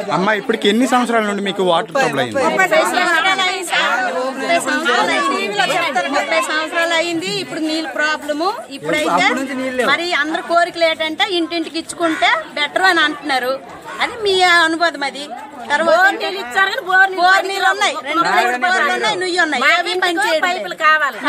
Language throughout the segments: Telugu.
అమ్మా ఇప్పటికి ఎన్ని సంవత్సరాల నుండి మీకు వాటర్ ట్రబుల్ అయింది ముప్పై సంవత్సరాలు అయింది సార్. ముప్పై సంవత్సరాలు అయింది. ముప్పై సంవత్సరాలు అయింది ఇప్పుడు నీళ్ళు ప్రాబ్లము ఇప్పుడైతే మరి అందరి కోరికలు ఏంటంటే ఇంటింటికి ఇచ్చుకుంటే బెటర్ అని అంటున్నారు అది మీ అనుభవం అది తర్వాత బోర్ నీళ్ళు ఉన్నాయి రెండు మూడు బోర్లు ఉన్నాయి నుయ్యి ఉన్నాయి అవి పని పైపులు కావాలి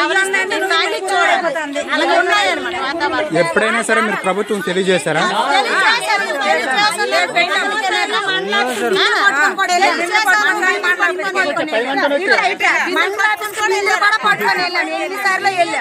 అలాగే ఉన్నాయి అనమాట వాతావరణం ఎప్పుడైనా సరే మీరు ప్రభుత్వం తెలియజేశారా తెలియజేశారు, తెలియజేశారు. అందుకనే పట్టుకొని మండలాతం కూడా ఇల్లు కూడా పట్టుకొని వెళ్ళాను ఎన్నిసార్లు వెళ్ళాం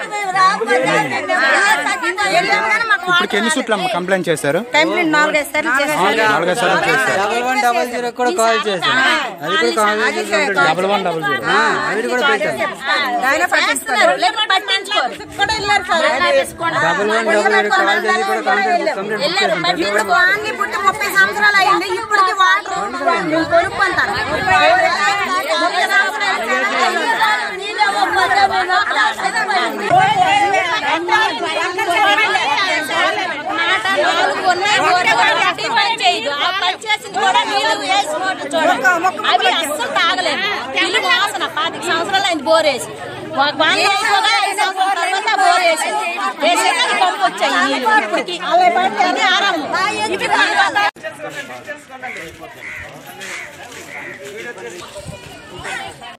వెళ్ళాం కానీ మాకు ఇప్పటికి ఎన్ని సుట్లు అమ్మ కంప్లైంట్ చేశారు కంప్లైంట్ నాలుగైదు సార్లు చేశారు నాలుగైదు సార్లు చేశారు డబల్ వన్ డబల్ జీరో కూడా కాల్ చేశాను అది కూడా కాల్ చేసి డబల్ వన్ డబల్ జీరో అవి కూడా పెట్టాను చేస్తున్నారు, లేకపోతే పట్టించుకోరు. కూడా వెళ్ళారు సార్. Double one double zero call చేసి కూడా కంప్లైంట్ కంప్లైంట్ వెళ్ళారు. బట్ ఇప్పుడు వాంగి పుట్టి ముప్పై సంవత్సరాలు అయింది ఇప్పటికి వాటర్ నువ్వు కొనుక్కుంటారు ముప్పై సంవత్సరాలు నీళ్ళే ఒప్పందం మాట నాలుగు ఉన్నాయి, ఒకటి ఒకటి పని చేయదు. ఆ పని చేసింది కూడా నీళ్ళు వేసి మోటార్ చూడండి. అవి అస్సలు తాగలేదు ఇల్లు వాసన పాతిక సంవత్సరాలు అయింది బోరేసి ఒక వాన అయిపోగా ఐదు సంవత్సరాల తర్వాత బోర్ వేసి వేసాక పంపు వచ్చాయి నీళ్ళు ఇప్పటికి ఇది ఆరంభం ఇవి తర్వాత